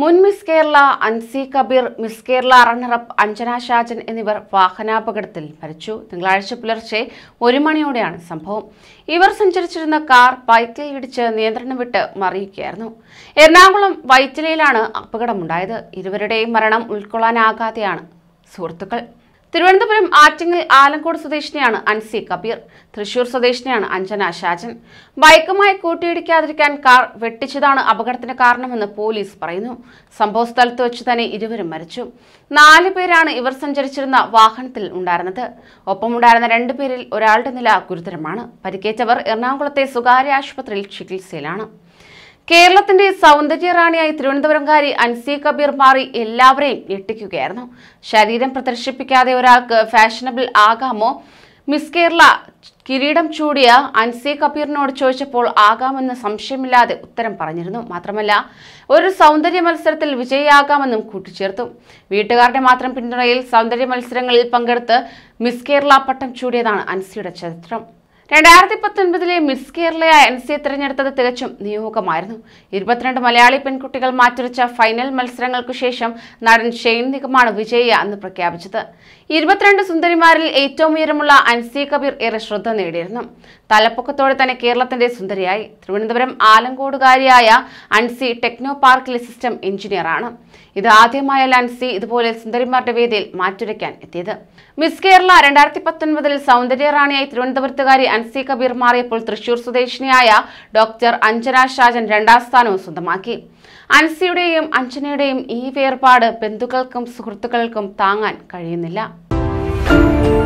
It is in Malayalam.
മുൻ miss Kerala Ansi Kabeer miss Kerala runner up Anjana Shajan എന്നിവർ വാഹനാപകടത്തിൽ മരിച്ചു തിങ്കളാഴ്ച പുലർച്ചെ ഒരു മണിയോടെയാണ് സംഭവം ഇവർ സഞ്ചരിച്ചിരുന്ന കാർ ബൈക്കിൽ ഇടിച്ച് നിയന്ത്രണം വിട്ട് മറിയുകയായിരുന്നു എറണാകുളം വൈറ്റിലയിലാണ് അപകടമുണ്ടായത് ഇരുവരുടെയും മരണം ഉൾക്കൊള്ളാനാകാതെയാണ് സുഹൃത്തുക്കൾ തിരുവനന്തപുരം ആറ്റിങ്ങൽ ആലങ്കോട് സ്വദേശിനിയാണ് അൻസി കബീർ തൃശൂർ സ്വദേശിനിയാണ് അഞ്ജന ഷാജൻ ബൈക്കുമായി കൂട്ടിയിടിക്കാതിരിക്കാൻ കാർ വെട്ടിച്ചതാണ് അപകടത്തിന് കാരണമെന്ന് പോലീസ് പറയുന്നു സംഭവ സ്ഥലത്ത് വെച്ച് തന്നെ ഇരുവരും മരിച്ചു നാല് പേരാണ് ഇവർ സഞ്ചരിച്ചിരുന്ന വാഹനത്തിൽ ഉണ്ടായിരുന്നത് ഒപ്പമുണ്ടായിരുന്ന രണ്ടുപേരിൽ ഒരാളുടെ നില ഗുരുതരമാണ് പരിക്കേറ്റവർ എറണാകുളത്തെ സ്വകാര്യ ആശുപത്രിയിൽ ചികിത്സയിലാണ് കേരളത്തിന്റെ സൗന്ദര്യ റാണിയായി തിരുവനന്തപുരംകാരി അൻസി കബീർ മാറി എല്ലാവരെയും ഞെട്ടിക്കുകയായിരുന്നു ശരീരം പ്രദർശിപ്പിക്കാതെ ഒരാൾക്ക് ഫാഷനബിൾ ആകാമോ മിസ് കേരള കിരീടം ചൂടിയ അൻസി കബീറിനോട് ചോദിച്ചപ്പോൾ ആകാമെന്ന് സംശയമില്ലാതെ ഉത്തരം പറഞ്ഞിരുന്നു മാത്രമല്ല ഒരു സൗന്ദര്യ മത്സരത്തിൽ വിജയിയാകാമെന്നും കൂട്ടിച്ചേർത്തു വീട്ടുകാരുടെ മാത്രം പിന്തുണയിൽ സൗന്ദര്യ മത്സരങ്ങളിൽ പങ്കെടുത്ത് മിസ് കേരള പട്ടം ചൂടിയതാണ് അൻസിയുടെ ചരിത്രം രണ്ടായിരത്തി പത്തൊൻപതിലെ മിസ് കേരളയായ എൻ സി തിരഞ്ഞെടുത്തത് തികച്ചും നിയോഗമായിരുന്നു ഇരുപത്തിരണ്ട് മലയാളി പെൺകുട്ടികൾ മാറ്റുരച്ച ഫൈനൽ മത്സരങ്ങൾക്കു ശേഷം നടൻ ഷെയ്ൻ നിഗമാണ് വിജയിയ എന്ന് പ്രഖ്യാപിച്ചത് ഇരുപത്തിരണ്ട് സുന്ദരിമാരിൽ ഏറ്റവും ഉയരമുള്ള അൻസി കബീർ ഏറെ ശ്രദ്ധ നേടിയിരുന്നു തലപ്പൊക്കത്തോടെ തന്നെ കേരളത്തിന്റെ സുന്ദരിയായി തിരുവനന്തപുരം ആലങ്കോടുകാരിയായ അൻസി ടെക്നോ പാർക്കിലെ സിസ്റ്റം എഞ്ചിനീയറാണ് ഇത് ആദ്യമായല്ല അൻസി ഇതുപോലെ സുന്ദരിമാരുടെ വേദിയിൽ മാറ്റുരയ്ക്കാൻ എത്തിയത് മിസ് കേരള രണ്ടായിരത്തി പത്തൊൻപതിൽ സൗന്ദര്യ റാണിയായി തിരുവനന്തപുരത്തുകാരി അൻസി കബീർ മാറിയപ്പോൾ തൃശൂർ സ്വദേശിനിയായ ഡോക്ടർ അഞ്ജന ഷാജൻ രണ്ടാം സ്ഥാനവും സ്വന്തമാക്കി അൻസിയുടെയും അഞ്ജനയുടെയും ഈ വേർപാട് ബന്ധുക്കൾക്കും സുഹൃത്തുക്കൾക്കും താങ്ങാൻ കഴിയുന്നില്ല